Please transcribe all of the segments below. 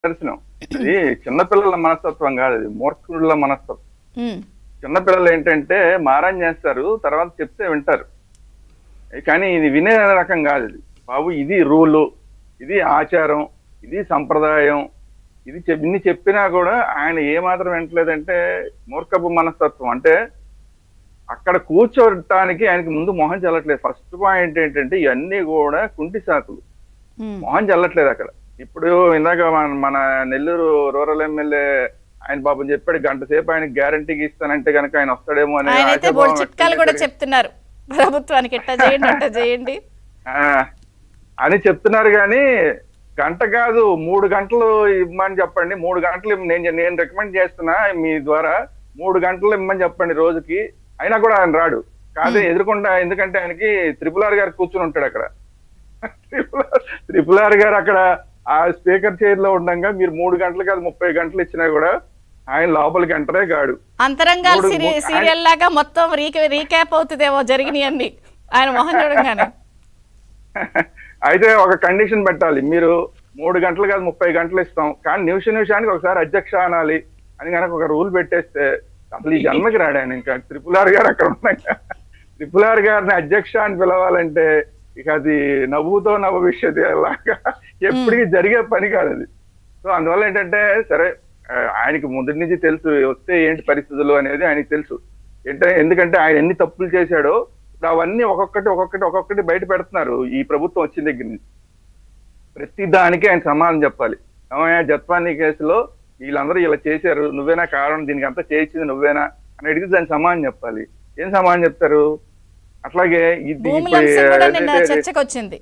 దర్శనం ఇది చిన్నపిల్లల మనస్తత్వం కాదు ఇది మూర్ఖుల మనస్తత్వం ఉమ్, చిన్నపిల్లలు ఏంటంటే మారం చేస్తారు తర్వాత చెప్తే వింటారు కానీ ఇది వినే రకం కాదు ఇది బాబు ఇది రూలు ఇది ఆచారం ఇది సంప్రదాయం ఇది చెప్- ఇన్ని చెప్పినా కూడా ఆయన ఏ మాత్రం వింటలేదంటే మూర్ఖపు మనస్తత్వం అంటే అక్కడ కూర్చోటానికి ఆయనకి ముందు మొహం చల్లట్లేదు ఫస్ట్ పాయింట్ ఏంటంటే ఇవన్నీ కూడా కుంటి సాకులు ఉమ్, మొహం చల్లట్లేదు అక్కడ ఇప్పుడు ఇందాక మన- మన నెల్లూరు రూరల్ ఎమ్మెల్యే ఆయన పాపం చెప్పాడు గంట సేపు ఆయన గ్యారంటీకి ఇస్తానంటే కనుక ఆయన వస్తాడేమో అనే ఆయన అయితే ఆశాభావం బోర్డు చిట్కాలు కూడా వ్యక్తం చెప్తున్నారు ప్రభుత్వానికి ఎట్టా చేయండి అట్టా చేయండి ఆ, అని చెప్తున్నారు కానీ గంట కాదు మూడు గంటలు ఇమ్మని చెప్పండి మూడు గంటలు ఇమ్మ- నేను నేను రికమెండ్ చేస్తున్నా మీ ద్వారా మూడు గంటలు ఇమ్మని చెప్పండి రోజుకి అయినా కూడా ఆయన రాడు కాదు ఎదురుకుండా ఎందుకంటే ఆయనకి త్రిపుల్ ఆర్ గారు కూర్చుని ఉంటాడు అక్కడ త్రిపుల్ ఆర్ త్రిపుల్ ఆర్ గారు అక్కడ ఆ స్పీకర్ చైర్ లో ఉండగా మీరు మూడు గంటలు కాదు ముప్పై గంటలు ఇచ్చినా కూడా ఆయన లోపలికి ఎంటరే కాడు అంతరంగాల మూడు- సిరి మూ- సీరియల్ లాగా మొత్తం రీక రీక్యాప్ అవుతుందేమో జరిగినాయి అన్ని ఆయన మొహం చూడంగానే అయితే ఒక కండిషన్ పెట్టాలి మీరు మూడు గంటలు కాదు ముప్పై గంటలు ఇస్తాం కానీ నిమిష నిమిషానికి ఒకసారి అధ్యక్ష అనాలి అని కనుక ఒక రూల్ పెట్టేస్తే అసలు ఈ జన్మకి రాడు ఆయన ఇంకా త్రిపులార్ గారు అక్కడ ఉన్నాక త్రిపులార్ గారిని అధ్యక్ష అని పిలవాలంటే ఇక అది నవ్వుతో నవ్వు విషయది అలాగా ఎప్పటికీ జరిగే పని కాదు అది సో అందువల్ల ఏంటంటే సరే ఆ, ఆయనకి ముందు నుంచి తెలుసు వస్తే ఏంటి పరిస్థితులు అనేది ఆయనకి తెలుసు ఏంటంటే ఎందుకంటే ఆయన ఎన్ని తప్పులు చేశాడో ఇప్పుడు అవన్నీ ఒక్కొక్కటి ఒక్కొక్కటి ఒక్కొక్కటి బయట పెడుతున్నారు ఈ ప్రభుత్వం వచ్చిన దగ్గర నుంచి ప్రతి దానికి ఆయన సమాధానం చెప్పాలి ఏమయ్యా జత్వానీ కేసులో వీళ్ళందరూ ఇలా చేశారు నువ్వేనా కారణం దీనికి అంతా చేయించింది నువ్వేనా అని అడిగితే దానికి సమాధానం చెప్పాలి ఏం సమాధానం చెప్తారు అట్లాగే ఇది భూముల ఇప్పుడు అంశం కూడా నిన్న ఏదైతే- చర్చకు వచ్చింది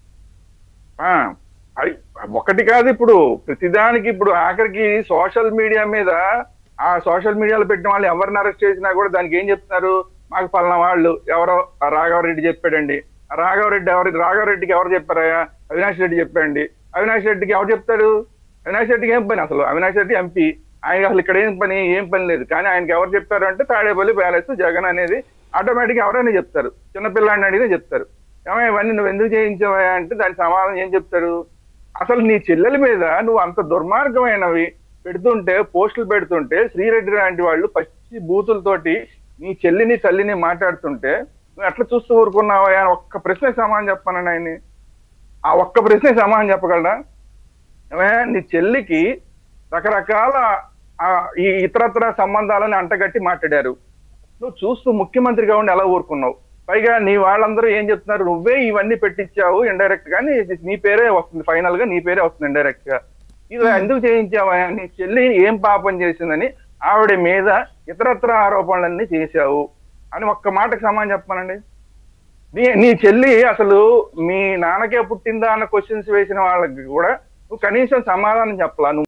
ఆ, అయ్- ఒకటి కాదు ఇప్పుడు ప్రతిదానికి ఇప్పుడు ఆఖరికి సోషల్ మీడియా మీద ఆ సోషల్ మీడియాలో పెట్టిన వాళ్ళు ఎవరిని అరెస్ట్ చేసినా కూడా దానికి ఏం చెప్తున్నారు మాకు పలానా వాళ్ళు ఎవరో ఆ రాఘవరెడ్డి చెప్పాడండి ఆ రాఘవరెడ్డి ఎవరు రాఘవరెడ్డికి ఎవరు చెప్పారయ్యా అవినాష్ రెడ్డి చెప్పండి అవినాష్ రెడ్డికి ఎవరు చెప్తారు అవినాష్ రెడ్డికి ఏం పని అసలు అవినాష్ రెడ్డి ఎంపీ ఆయన అసలు ఇక్కడ ఏం పని ఏం పని లేదు కానీ ఆయనకి ఎవరు చెప్తారు అంటే తాడేపల్లి ప్యాలెస్ జగన్ అనేది ఆటోమేటిక్ ఎవరైనా చెప్తారు చిన్నపిల్లాడిని అడిగితే చెప్తారు ఏమయ్య ఇవన్నీ నువ్వు ఎందుకు చేయించావా అంటే దాని సమాధానం ఏం చెప్తారు అసలు నీ చెల్లెల మీద నువ్వు అంత దుర్మార్గమైనవి పెడుతుంటే పోస్టులు పెడుతుంటే శ్రీరెడ్డి లాంటి వాళ్ళు పచ్చి బూతులతోటి నీ చెల్లిని తల్లిని మాట్లాడుతుంటే నువ్వు ఎట్లా చూస్తూ ఊరుకున్నావా అని ఒక్క ప్రశ్న సమాధానం చెప్పానండి ఆయన్ని ఆ ఒక్క ప్రశ్న సమాధానం చెప్పగలరా ఏమయ్య, నీ చెల్లికి రకరకాల ఆ, ఈ ఇతరత్ర సంబంధాలను అంటగట్టి మాట్లాడారు నువ్వు చూస్తూ ముఖ్యమంత్రిగా ఉండి ఎలా ఊరుకున్నావు పైగా నీ వాళ్ళందరూ ఏం చెప్తున్నారు నువ్వే ఇవన్నీ పెట్టించావు ఇండైరెక్ట్ గా నీ నీ పేరే వస్తుంది ఫైనల్ గా నీ పేరే వస్తుంది ఇండైరెక్ట్ గా ఇది ఎందుకు చేయించావా నీ చెల్లి ఏం పాపం చేసిందని ఆవిడ మీద ఇతరత్ర ఆరోపణలన్నీ చేశావు అని ఒక్క మాటకు సమానం చెప్పానండి నీ నీ చెల్లి అసలు మీ నాన్నకే పుట్టిందా అన్న క్వశ్చన్స్ వేసిన వాళ్ళకి కూడా నువ్వు కనీసం సమాధానం చెప్పలా నువ్వు